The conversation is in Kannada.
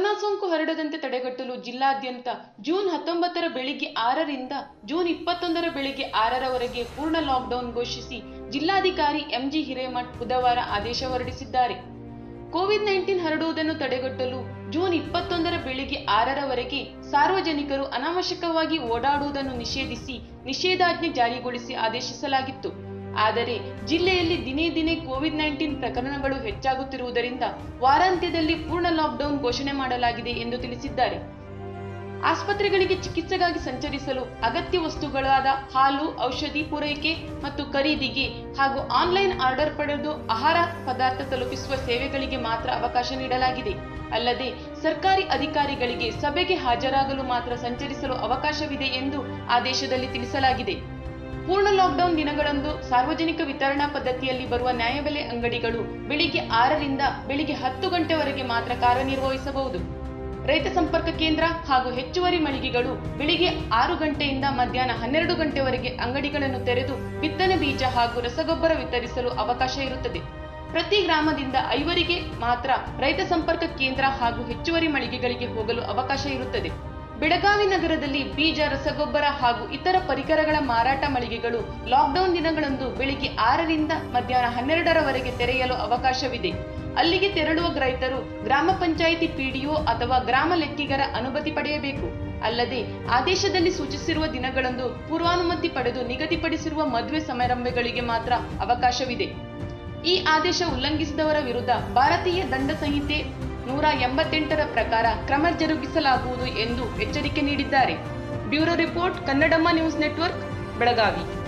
ಕೊರೋನಾ ಸೋಂಕು ಹರಡದಂತೆ ತಡೆಗಟ್ಟಲು ಜಿಲ್ಲಾದ್ಯಂತ ಜೂನ್ ಹತ್ತೊಂಬತ್ತರ ಬೆಳಿಗ್ಗೆ ಆರರಿಂದ ಜೂನ್ ಇಪ್ಪತ್ತೊಂದರ ಬೆಳಿಗ್ಗೆ ಆರರವರೆಗೆ ಪೂರ್ಣ ಲಾಕ್ಡೌನ್ ಘೋಷಿಸಿ ಜಿಲ್ಲಾಧಿಕಾರಿ ಎಂಜಿ ಹಿರೇಮಠ್ ಬುಧವಾರ ಆದೇಶ ಹೊರಡಿಸಿದ್ದಾರೆ ಕೋವಿಡ್ ನೈನ್ಟೀನ್ ಹರಡುವುದನ್ನು ತಡೆಗಟ್ಟಲು ಜೂನ್ ಇಪ್ಪತ್ತೊಂದರ ಬೆಳಿಗ್ಗೆ ಆರರವರೆಗೆ ಸಾರ್ವಜನಿಕರು ಅನಾವಶ್ಯಕವಾಗಿ ಓಡಾಡುವುದನ್ನು ನಿಷೇಧಿಸಿ ನಿಷೇಧಾಜ್ಞೆ ಜಾರಿಗೊಳಿಸಿ ಆದೇಶಿಸಲಾಗಿತ್ತು ಆದರೆ ಜಿಲ್ಲೆಯಲ್ಲಿ ದಿನೇ ದಿನೇ ಕೋವಿಡ್ ನೈನ್ಟೀನ್ ಪ್ರಕರಣಗಳು ಹೆಚ್ಚಾಗುತ್ತಿರುವುದರಿಂದ ವಾರಾಂತ್ಯದಲ್ಲಿ ಪೂರ್ಣ ಲಾಕ್ಡೌನ್ ಘೋಷಣೆ ಮಾಡಲಾಗಿದೆ ಎಂದು ತಿಳಿಸಿದ್ದಾರೆ ಆಸ್ಪತ್ರೆಗಳಿಗೆ ಚಿಕಿತ್ಸೆಗಾಗಿ ಸಂಚರಿಸಲು ಅಗತ್ಯ ವಸ್ತುಗಳಾದ ಹಾಲು ಔಷಧಿ ಪೂರೈಕೆ ಮತ್ತು ಖರೀದಿಗೆ ಹಾಗೂ ಆನ್ಲೈನ್ ಆರ್ಡರ್ ಪಡೆದು ಆಹಾರ ಪದಾರ್ಥ ತಲುಪಿಸುವ ಸೇವೆಗಳಿಗೆ ಮಾತ್ರ ಅವಕಾಶ ನೀಡಲಾಗಿದೆ ಅಲ್ಲದೆ ಸರ್ಕಾರಿ ಅಧಿಕಾರಿಗಳಿಗೆ ಸಭೆಗೆ ಹಾಜರಾಗಲು ಮಾತ್ರ ಸಂಚರಿಸಲು ಅವಕಾಶವಿದೆ ಎಂದು ಆದೇಶದಲ್ಲಿ ತಿಳಿಸಲಾಗಿದೆ ಪೂರ್ಣ ಲಾಕ್ಡೌನ್ ದಿನಗಳಂದು ಸಾರ್ವಜನಿಕ ವಿತರಣಾ ಪದ್ಧತಿಯಲ್ಲಿ ಬರುವ ನ್ಯಾಯಬೆಲೆ ಅಂಗಡಿಗಳು ಬೆಳಿಗ್ಗೆ ಆರರಿಂದ ಬೆಳಿಗ್ಗೆ ಹತ್ತು ಗಂಟೆವರೆಗೆ ಮಾತ್ರ ಕಾರ್ಯನಿರ್ವಹಿಸಬಹುದು ರೈತ ಸಂಪರ್ಕ ಕೇಂದ್ರ ಹಾಗೂ ಹೆಚ್ಚುವರಿ ಮಳಿಗೆಗಳು ಬೆಳಿಗ್ಗೆ ಆರು ಗಂಟೆಯಿಂದ ಮಧ್ಯಾಹ್ನ ಹನ್ನೆರಡು ಗಂಟೆವರೆಗೆ ಅಂಗಡಿಗಳನ್ನು ತೆರೆದು ಬಿತ್ತನೆ ಬೀಜ ಹಾಗೂ ರಸಗೊಬ್ಬರ ವಿತರಿಸಲು ಅವಕಾಶ ಇರುತ್ತದೆ ಪ್ರತಿ ಗ್ರಾಮದಿಂದ ಐವರಿಗೆ ಮಾತ್ರ ರೈತ ಸಂಪರ್ಕ ಕೇಂದ್ರ ಹಾಗೂ ಹೆಚ್ಚುವರಿ ಮಳಿಗೆಗಳಿಗೆ ಹೋಗಲು ಅವಕಾಶ ಇರುತ್ತದೆ ಬೆಳಗಾವಿ ನಗರದಲ್ಲಿ ಬೀಜ ರಸಗೊಬ್ಬರ ಹಾಗೂ ಇತರ ಪರಿಕರಗಳ ಮಾರಾಟ ಮಳಿಗೆಗಳು ಲಾಕ್ಡೌನ್ ದಿನಗಳಂದು ಬೆಳಿಗ್ಗೆ ಆರರಿಂದ ಮಧ್ಯಾಹ್ನ ಹನ್ನೆರಡರವರೆಗೆ ತೆರೆಯಲು ಅವಕಾಶವಿದೆ ಅಲ್ಲಿಗೆ ತೆರಳುವ ರೈತರು ಗ್ರಾಮ ಪಂಚಾಯಿತಿ ಪಿಡಿಒ ಅಥವಾ ಗ್ರಾಮ ಲೆಕ್ಕಿಗರ ಅನುಮತಿ ಪಡೆಯಬೇಕು ಅಲ್ಲದೆ ಆದೇಶದಲ್ಲಿ ಸೂಚಿಸಿರುವ ದಿನಗಳಂದು ಪೂರ್ವಾನುಮತಿ ಪಡೆದು ನಿಗದಿಪಡಿಸಿರುವ ಮದುವೆ ಸಮಾರಂಭಗಳಿಗೆ ಮಾತ್ರ ಅವಕಾಶವಿದೆ ಈ ಆದೇಶ ಉಲ್ಲಂಘಿಸಿದವರ ವಿರುದ್ಧ ಭಾರತೀಯ ದಂಡ ಸಂಹಿತೆ ನೂರ ಎಂಬತ್ತೆಂಟರ ಪ್ರಕಾರ ಕ್ರಮ ಜರುಗಿಸಲಾಗುವುದು ಎಂದು ಎಚ್ಚರಿಕೆ ನೀಡಿದ್ದಾರೆ bureau report Kannadamma news network Belagavi